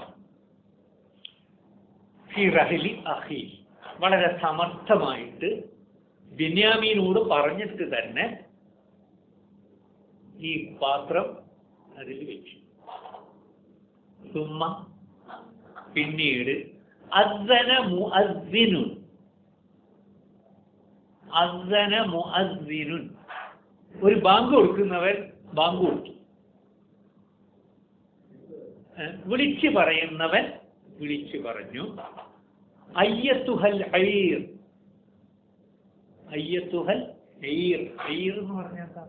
ഫി റഹലി അഹി വളരെ സമർത്ഥമായിട്ട് ബിന്യാമീനോട് പറഞ്ഞിട്ട് തന്നെ ഈ പാത്രം അതിൽ വെച്ചു സുമ്മ പിന്നീട് അസന മുഅദ്ദിനുൻ അസന മുഅദ്ദിനുൻ ഒരു ബാങ്ക് കൊടുക്കുന്നവൻ ബാങ്ക് കൊടുത്തു ഏ, വിളിച്ചു പറയുന്നവൻ വിളിച്ചു പറഞ്ഞു അയ്യത്തുഹൽ അയ്യർ അയ്യത്തുഹൽ അയ്യർ അയ്യർ എന്ന് പറഞ്ഞാൽ എന്താ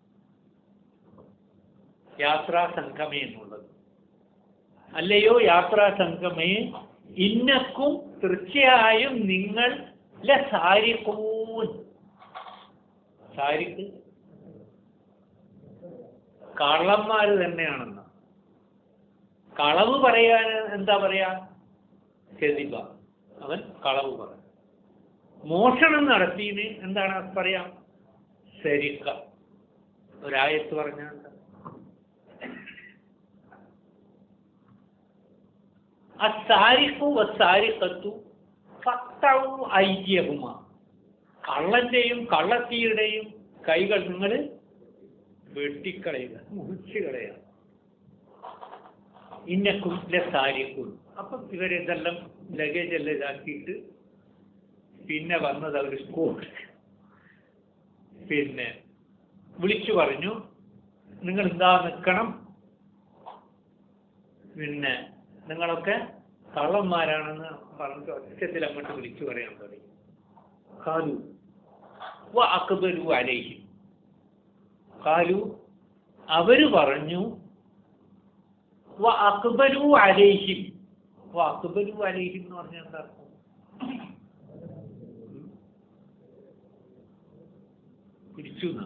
യാത്രാ സംഘമേ എന്നുള്ളത് അല്ലയോ യാത്രാ സംഘമേ ഇന്നക്കും തീർച്ചയായും നിങ്ങൾ സാരിക്കൂൻ സാരിക്ക് കള്ളന്മാര് തന്നെയാണെന്ന് കളവ് പറയാൻ എന്താ പറയാ കെതിബ അവൻ കളവ് പറ മോഷണം നടത്തിയതിന് എന്താണ് പറയാം സരിക്ക ഒരായത്ത് പറഞ്ഞ എന്താ അസാരിക്കു വസാരിക്കത്തു ഫത്തൗ ഐക്യഹുമ കള്ളന്റെയും കള്ളത്തിയുടെയും കൈകൾ നിങ്ങൾ വെട്ടിക്കളയുക മുറിച്ചു കളയുക ഇന്നക്കും സാരിക്കും അപ്പം ഇവരിതെല്ലാം ലഗേജ് എല്ലാം ഇതാക്കിയിട്ട് പിന്നെ വന്നത് അവർ സ്കൂൾ പിന്നെ വിളിച്ചു പറഞ്ഞു നിങ്ങൾ എന്താ നിൽക്കണം പിന്നെ നിങ്ങളൊക്കെ കള്ളന്മാരാണെന്ന് പറഞ്ഞിട്ട് ഒറ്റത്തിൽ അങ്ങോട്ട് വിളിച്ചു പറയാൻ തുടങ്ങി കാലു വ അക്ബരു അലൈഹി കാലു അവര് പറഞ്ഞു വ അക്ബരു അലൈഹിം വ അക്ബരു അലൈഹിം എന്ന് പറഞ്ഞാൽ എന്താ അർത്ഥം തിരിച്ചു എന്നാ.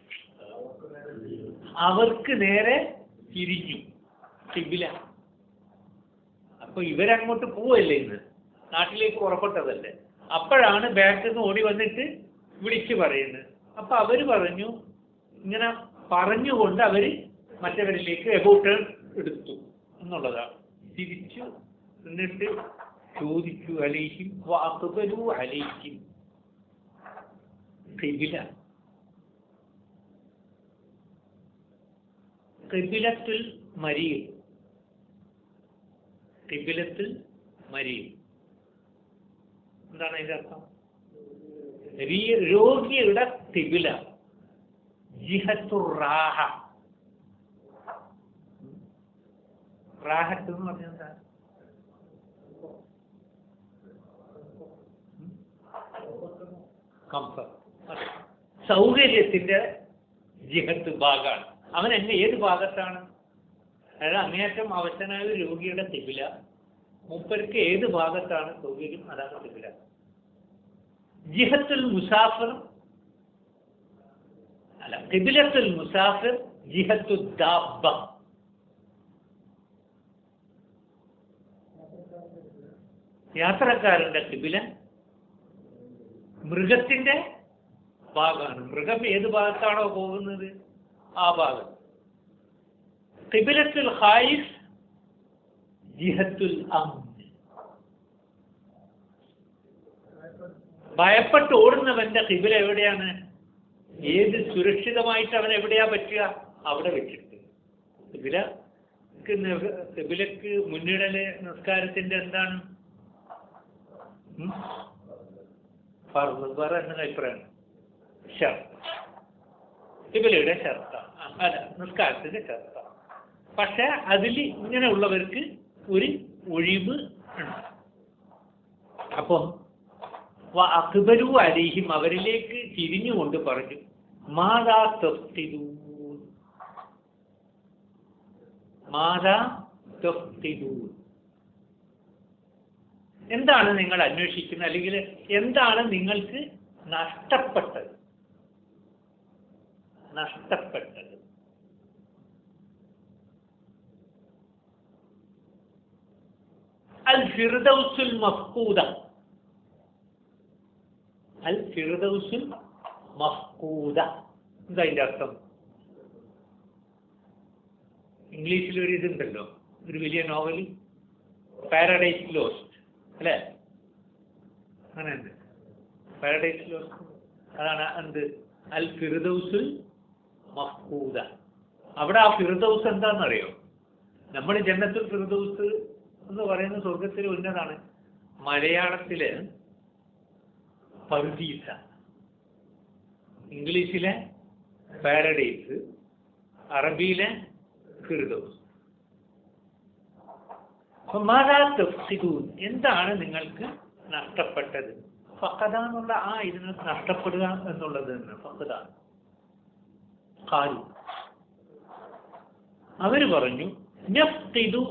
അവർക്ക് നേരെ തിരിഞ്ഞു കിബില അപ്പൊ ഇവരങ്ങോട്ട് പോവല്ലേ ഇന്ന് നാട്ടിലേക്ക് പുറപ്പെട്ടതല്ലേ അപ്പോഴാണ് ബാക്കിൽ നിന്ന് ഓടി വന്നിട്ട് വിളിച്ചു പറയുന്നത് അപ്പൊ അവര് പറഞ്ഞു ഇങ്ങനെ പറഞ്ഞുകൊണ്ട് അവര് മറ്റവരിലേക്ക് എബോട്ട് എടുത്തു എന്നുള്ളതാണ് തിരിച്ചു എന്നിട്ട് ചോദിച്ചു അലൈഹിം വാക്കുബലു അലൈഹിം കിബില കിബിലത്തിൽ മരിയും കിബിലത്തിൽ മരിയും എന്താണ് അതിന്റെ അർത്ഥം രീ- രോഗിയുടെ തിബില ജിഹത്തുർ റാഹ റാഹത്ത് എന്ന് പറഞ്ഞാൽ എന്താ കംഫർട്ട് അതെ സൗകര്യത്തിന്റെ ജിഹത്ത് ഭാഗമാണ് അവൻ എന്നെ ഏത് ഭാഗത്താണ് അതായത് അങ്ങേയറ്റം അവശനായ ഒരു രോഗിയുടെ തിബില മൂപ്പർക്ക് ഏത് ഭാഗത്താണ് സൗകര്യം അതാണ് തിബില ജിഹത്തുൽ മുസാഫിർ അല്ല കിബിലത്തുൽ മുസാഫിർ ജിഹത്തു ദാബ യാത്രക്കാരന്റെ കിബില മൃഗത്തിന്റെ ഭാഗമാണ് മൃഗം ഏത് ഭാഗത്താണോ പോകുന്നത് ആ ഭാഗം കിബിലത്തുൽ ഹായിഫ് ജിഹത്തുൽ അംൻ ഭയപ്പെട്ട് ഓടുന്നവന്റെ കിബില എവിടെയാണ് ഏത് സുരക്ഷിതമായിട്ട് അവൻ എവിടെയാ പറ്റുക അവിടെ വെച്ചിട്ട് കിബില കിബിലക്ക് മുന്നിടല് നിസ്കാരത്തിന്റെ എന്താണ് ഉം? ഫർദ് വേറെ എന്ന അഭിപ്രായമാണ് ഷർത്ത് കിബിലയുടെ ഷർത്ത അല്ല നിസ്കാരത്തിന്റെ ഷർത്ത പക്ഷെ അതിൽ ഇങ്ങനെയുള്ളവർക്ക് ഒരു ഒഴിവ് ഉണ്ട് അപ്പം അക്ബരു അലിഹിം അവരിലേക്ക് തിരിഞ്ഞുകൊണ്ട് പറഞ്ഞു മാതാ തഫ്തിദൂൻ മാതാ തഫ്തിദൂൻ എന്താണ് നിങ്ങൾ അന്വേഷിക്കുന്നത് അല്ലെങ്കിൽ എന്താണ് നിങ്ങൾക്ക് നഷ്ടപ്പെട്ടത് നഷ്ടപ്പെട്ടത് അൽ ഫിർദൗസുൽ മഫ്കൂദ അൽ ഫിർദൗസുൽ മഫ്കൂദ എന്താ അതിന്റെ അർത്ഥം ഇംഗ്ലീഷിൽ ഒരു ഇതുണ്ടല്ലോ ഒരു വലിയ നോവൽ പാരഡൈസ് ലോസ്റ്റ് അല്ലേ അങ്ങനെയുണ്ട് പാരഡൈസ് ലോസ്റ്റ് അതാണ് എന്ത് അൽ ഫിർദൗസുൽ മഫ്കൂദ അവിടെ ആ ഫിർദൗസ് എന്താണെന്നറിയോ നമ്മൾ ജന്നത്തുൽ ഫിർദൗസ് എന്ന് പറയുന്ന സ്വർഗത്തിലെ ഉന്നതാണ് മലയാളത്തില് പർദീസ ഇംഗ്ലീഷിലെ പാരഡൈസ് അറബിയിലെ ഫിർദൗസ് അപ്പൊ മാതാ തഫ്സിദൂൻ എന്താണ് നിങ്ങൾക്ക് നഷ്ടപ്പെട്ടത് ഫക്കത എന്നുള്ള ആ ഇതിന് നഷ്ടപ്പെടുക എന്നുള്ളത് തന്നെ ഫക്കത കാലു അവര് പറഞ്ഞു നഫ്തിദു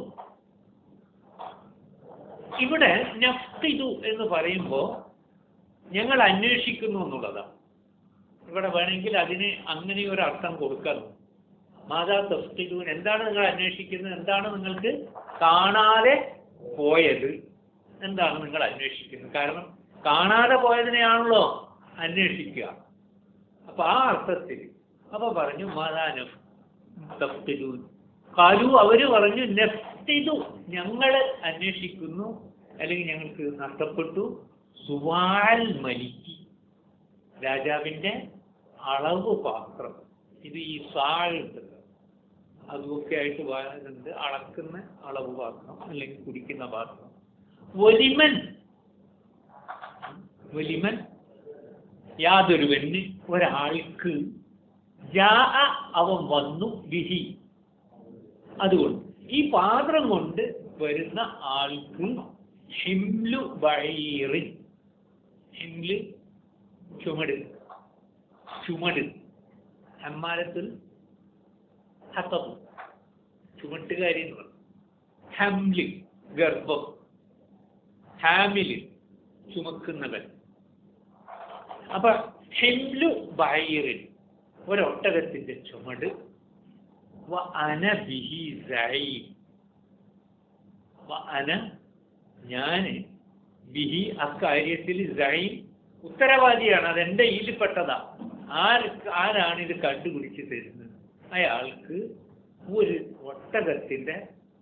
ഇവിടെ നഫ്തിദു എന്ന് പറയുമ്പോൾ ഞങ്ങൾ അന്വേഷിക്കുന്നു എന്നുള്ളതാണ് ഇവിടെ വേണമെങ്കിൽ അതിന് അങ്ങനെ ഒരു അർത്ഥം കൊടുക്കണം മാതാ തഫ്തിദൂൻ എന്താണ് നിങ്ങൾ അന്വേഷിക്കുന്നത് എന്താണ് നിങ്ങൾക്ക് കാണാതെ പോയത് എന്താണ് നിങ്ങൾ അന്വേഷിക്കുന്നത് കാരണം കാണാതെ പോയതിനെയാണല്ലോ അന്വേഷിക്കുക അപ്പൊ ആ അർത്ഥത്തിൽ അപ്പൊ പറഞ്ഞു മാതാ നഫ് തഫ്തിദൂൻ കാലു അവര് പറഞ്ഞു നഫ്തിദു ഞങ്ങൾ അന്വേഷിക്കുന്നു അല്ലെങ്കിൽ ഞങ്ങൾക്ക് നഷ്ടപ്പെട്ടു സുവാൽ മലിക്ക് രാജാവിന്റെ അളവ് പാത്രം ഇത് ഈ സാൾ ഉണ്ടല്ലോ അതുമൊക്കെ ആയിട്ട് വാഴുന്നുണ്ട് അളക്കുന്ന അളവ് പാത്രം അല്ലെങ്കിൽ കുടിക്കുന്ന പാത്രം ഒലിമൻ ഒലിമൻ യാതൊരുവന് ഒരാൾക്ക് ജാ അവൻ വന്നു വിഹി അതുകൊണ്ട് ഈ പാത്രം കൊണ്ട് വരുന്ന ആൾക്ക് ഹിംലു ബൈറിൻ ഹിംല് ചുമട് ചുമട് ഹമ്മാലത്തുൽ ഹത്തബ് ചുമട്ടുകാരി എന്ന് പറഞ്ഞു ഹംല് ഗർഭം ഹാമില് ചുമക്കുന്നവൻ അപ്പൊ ഹിംലു ബൈറിൻ ഒരൊട്ടകത്തിന്റെ ചുമട് വ അന ബിഹി സഈം വ അന ഞാന് ബിഹി അക്കാര്യത്തിൽ സൈൻ ഉത്തരവാദിയാണ് അത് എൻ്റെ ഈലിപ്പെട്ടതാ ആർക്ക് ആരാണ് ഇത് കണ്ടുപിടിച്ച് തരുന്നത് അയാൾക്ക് ഒരു ഒട്ടകത്തിന്റെ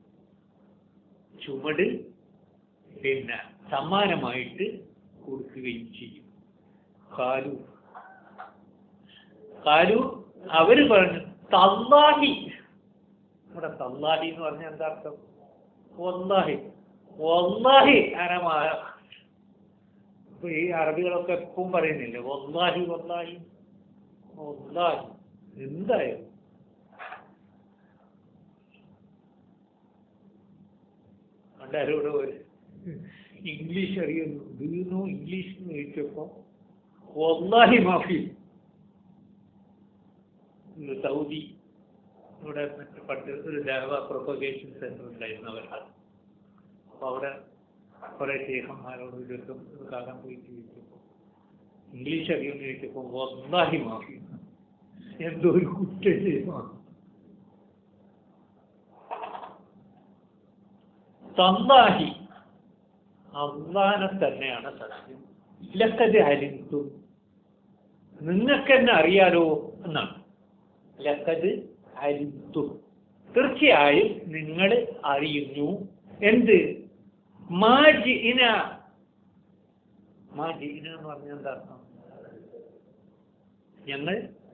ചുമട് പിന്നെ സമ്മാനമായിട്ട് കൊടുക്കുകയും ചെയ്യും കാലു കാലു അവര് പറഞ്ഞു തല്ലാഹി ഇവിടെ തല്ലാഹി എന്ന് പറഞ്ഞാൽ എന്താ അർത്ഥം വല്ലാഹി വല്ലാഹി അനമാ ഇപ്പൊ ഈ അറബികളൊക്കെ എപ്പോഴും പറയുന്നില്ലേ വല്ലാഹി വല്ലാഹി വല്ലാഹി എന്തായാലും പണ്ടാരോട് ഒരു ഇംഗ്ലീഷ് അറിയുന്നു ഡു ഇംഗ്ലീഷ് എന്ന് ചോദിച്ചപ്പോ വല്ലാഹി മാഫി ഇത് സൗദി ഇവിടെ മറ്റു പണ്ട് ഒരു ദേവ പ്രൊപ്പഗേഷൻ സെന്റർ ഉണ്ടായിരുന്നു അവരുടെ അപ്പൊ അവിടെ കുറെ ശേഖന്മാരോട് ഇതൊക്കെ ഇത് കാണാൻ പോയി ചോദിച്ചപ്പോ ഇംഗ്ലീഷ് അറിയുമെന്ന് ചോദിച്ചപ്പോ വല്ലാഹി മാഫി എന്തോ ഒരു കുറ്റം ചെയ്യുന്നു തല്ലാഹി അള്ളാനെ തന്നെയാണ് സത്യം ലക്കത് അലിന്തും നിങ്ങൾക്ക് എന്നെ അറിയാലോ എന്നാണ് ലക്കത് അലിന്തും തീർച്ചയായും നിങ്ങൾ അറിയുന്നു എന്ത് മാജിന മാജിന എന്ന് പറഞ്ഞാൽ എന്താ അർത്ഥം ഞങ്ങൾ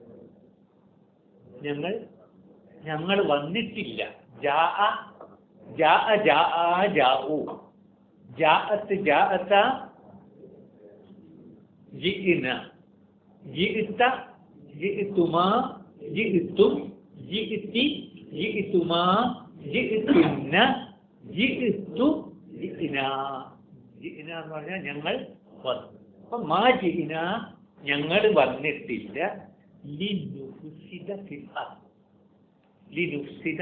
ഞങ്ങൾ ഞങ്ങൾ വന്നിട്ടില്ല ജാ ജാ ജാ ജാഊ ജാഅത്ത് ജാഅത്ത ജിഇന ജിഇത്ത ജിഇതുമാ ജിഇതും ജിഇതി ജിഇതുമാ ജിഇതുന്ന ജിഇതു ജിഇന ജിഇന എന്ന് പറഞ്ഞാൽ ഞങ്ങൾ വന്നു അപ്പൊ മാ ജിഇന ഞങ്ങൾ വന്നിട്ടില്ല ലിനുഫ്സിദ ഫിൽ അർദ് ലിനുഫ്സിദ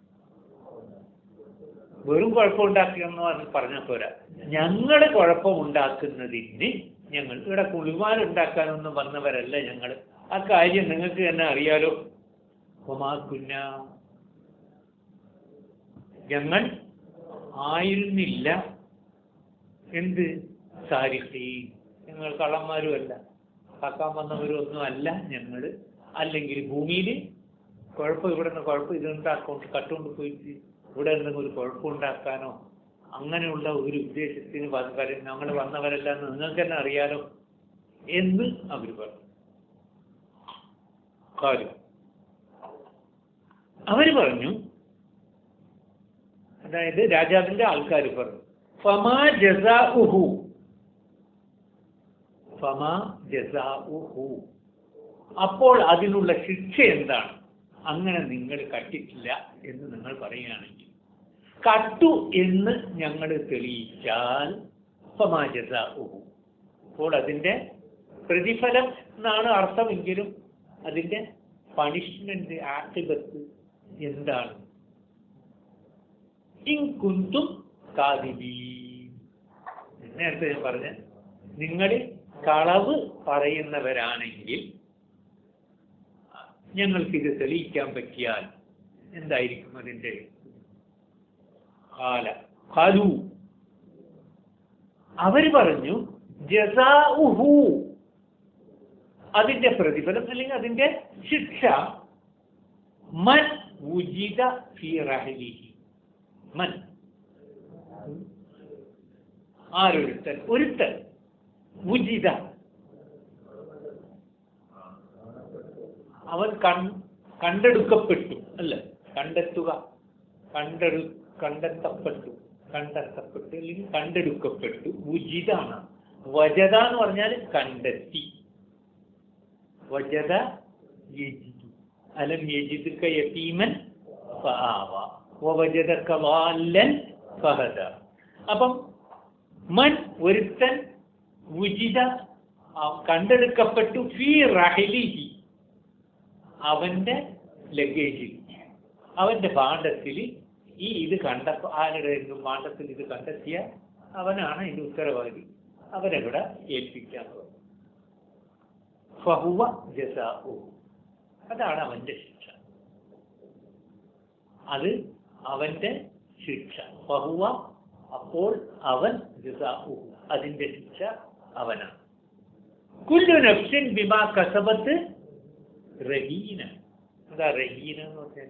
വെറും കുഴപ്പമുണ്ടാക്കുക എന്ന് പറഞ്ഞ് പറഞ്ഞാൽ പോരാ ഞങ്ങൾ കുഴപ്പമുണ്ടാക്കുന്നതിന് ഞങ്ങൾ ഇവിടെ കുളിമാരുണ്ടാക്കാനൊന്നും വന്നവരല്ല ഞങ്ങൾ ആ കാര്യം നിങ്ങൾക്ക് തന്നെ അറിയാലോ ഒമാക്കുന്ന ഞങ്ങൾ ആയിരുന്നില്ല എന്ത് സാരിത്തി ഞങ്ങൾ കള്ളന്മാരുമല്ല കാക്കാൻ വന്നവരും ഒന്നും അല്ല ഞങ്ങൾ അല്ലെങ്കിൽ ഭൂമിയിൽ കുഴപ്പം ഇവിടെ നിന്ന് കുഴപ്പം ഇതുണ്ടാക്കൊണ്ട് കട്ടുകൊണ്ട് പോയിട്ട് ഇവിടെ എന്തെങ്കിലും ഒരു കുഴപ്പമുണ്ടാക്കാനോ അങ്ങനെയുള്ള ഒരു ഉദ്ദേശത്തിന് ഞങ്ങൾ വന്നവരല്ല എന്ന് നിങ്ങൾക്ക് തന്നെ അറിയാലോ എന്ന് അവർ പറഞ്ഞു കാര്യം അവര് പറഞ്ഞു അതായത് രാജാവിന്റെ ആൾക്കാർ പറഞ്ഞു ഫമാ ജസാഉഹു ഫമാ ജസാഉഹു അപ്പോൾ അതിനുള്ള ശിക്ഷ എന്താണ് അങ്ങനെ നിങ്ങൾ കട്ടിട്ടില്ല എന്ന് നിങ്ങൾ പറയുകയാണെങ്കിൽ കട്ടു എന്ന് ഞങ്ങൾ തെളിയിച്ചാൽ ഫമാ ജസാഉഹു അപ്പോൾ അതിന്റെ പ്രതിഫലം എന്നാണ് അർത്ഥമെങ്കിലും അതിന്റെ പണിഷ്മെന്റ് ആക്ടിബത്ത് എന്താണ് ഇൻകുന്തും കാതിബീ നേരത്തെ ഞാൻ പറഞ്ഞ നിങ്ങൾ കളവ് പറയുന്നവരാണെങ്കിൽ ഞങ്ങൾക്കിത് തെളിയിക്കാൻ പറ്റിയാൽ എന്തായിരിക്കും അതിന്റെ കാല കാലു അവർ പറഞ്ഞു ജസാഉഹു അതിന്റെ പ്രതിഫലം അല്ലെങ്കിൽ അതിന്റെ ശിക്ഷ മൻ ഉജിത ഫി റഹലിഹി മൻ ആരൊരുത്തൻ ഒരുത്തൻ ഉജിത അവൻ കൺ കണ്ടെടുക്കപ്പെട്ടു അല്ല കണ്ടെത്തുക കണ്ടെടു കണ്ടെത്തപ്പെട്ടു കണ്ടെത്തപ്പെട്ടു അല്ലെങ്കിൽ കണ്ടെടുക്കപ്പെട്ടു ഉജിതാണ് വജത എന്ന് പറഞ്ഞാൽ കണ്ടെത്തി വജത യജിദു അലം യജിദുക യതീമൻ ഫആവ വവജദക ളാല്ലൻ ഫഹദ അപ്പം മൻ ഒരുത്തൻ ഉജിത കണ്ടെടുക്കപ്പെട്ടു ഫീ റഹലിഹി അവന്റെ ലഗേജിൽ അവന്റെ ഭാണ്ഡത്തിൽ ഈ ഇത് കണ്ടപ്പോ ആരുടെ ഭാണ്ഡത്തിൽ ഇത് കണ്ടെത്തിയ അവനാണ് ഇതിന്റെ ഉത്തരവാദി അവരെവിടെ ഏൽപ്പിക്കാൻ ഫഹുവ ജസാഉ അതാണ് അവന്റെ ശിക്ഷ അത് അവന്റെ ശിക്ഷ ഫഹുവ അപ്പോൾ അവൻ ജസാഉ അതിന്റെ ശിക്ഷ അവനാണ് കുല്ലു നഫ്സിൻ ബിമാ കസബത്ത് റഹീന എന്താ റഹീന എന്ന് പറഞ്ഞാൽ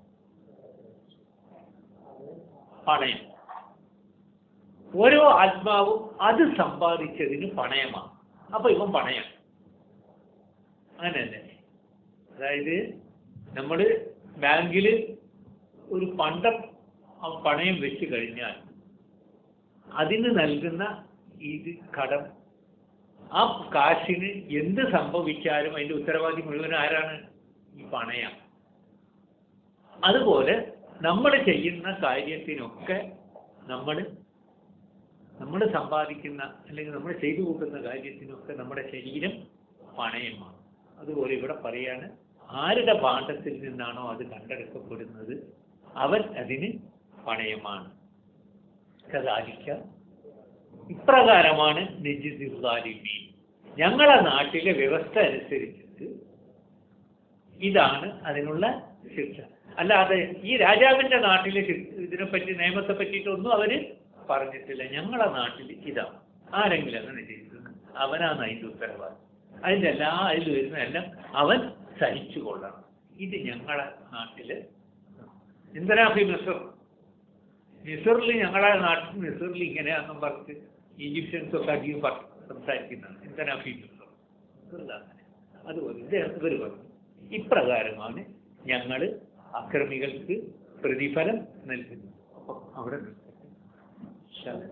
പണയം ഓരോ ആത്മാവും അത് സമ്പാദിച്ചതിന് പണയമാണ് അപ്പൊ ഇവൻ പണയം അങ്ങനെയല്ലേ അതായത് നമ്മൾ ബാങ്കിൽ ഒരു പണ്ടം പണയം വെച്ച് കഴിഞ്ഞാൽ അതിന് നൽകുന്ന ഇത് കടം ആ കാശിന് എന്ത് സംഭവിച്ചാലും അതിന്റെ ഉത്തരവാദി മുഴുവൻ ആരാണ് ഈ പണയം അതുപോലെ നമ്മൾ ചെയ്യുന്ന കാര്യത്തിനൊക്കെ നമ്മൾ നമ്മൾ സമ്പാദിക്കുന്ന അല്ലെങ്കിൽ നമ്മൾ ചെയ്തു കൂട്ടുന്ന കാര്യത്തിനൊക്കെ നമ്മുടെ ശരീരം പണയമാണ് അതുപോലെ ഇവിടെ പറയാണ് ആരുടെ ഭാണ്ഡത്തിൽ നിന്നാണോ അത് കണ്ടെടുക്കപ്പെടുന്നത് അവൻ അതിന് പണയമാണ് കഥാലിക്ക ഇപ്രകാരമാണ് നിജിദിർദാലിമി ഞങ്ങളെ നാട്ടിലെ വ്യവസ്ഥ അനുസരിച്ചിട്ട് ഇതാണ് അതിനുള്ള ശിക്ഷ അല്ലാതെ ഈ രാജാവിന്റെ നാട്ടിൽ ഇതിനെപ്പറ്റി നിയമത്തെ പറ്റിയിട്ടൊന്നും അവര് പറഞ്ഞിട്ടില്ല ഞങ്ങളെ നാട്ടിൽ ഇതാണ് ആരെങ്കിലും അങ്ങനെ ചെയ്തിട്ടുണ്ട് അവനാണ് അതിൻ്റെ ഉത്തരവാദി അതിൻ്റെ എല്ലാ അതിൽ വരുന്നതെല്ലാം അവൻ സഹിച്ചു കൊള്ളണം ഇത് ഞങ്ങളെ നാട്ടില് ഇന്ദിരാഫി മിസർ മിസറിൽ ഞങ്ങളെ നാട്ടിൽ മിസറിൽ ഇങ്ങനെയാണെന്നും പറഞ്ഞ് ഈജിപ്ഷ്യൻസ് ഒക്കെ അധികം പറ- സംസാരിക്കുന്നതാണ് ഇന്ദിരാഫി മിസർ മിസറിൽ അങ്ങനെ അതുപോലെ ഇത് ഇവർ പറഞ്ഞു ഇപ്രകാരമാണ് ഞങ്ങൾ അക്രമികൾക്ക് പ്രതിഫലം നൽകുന്നത് അപ്പം അവിടെ നിർത്തട്ടെ. ഇൻഷാ അല്ലാ.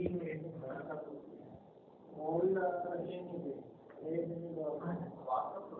മോളിൽ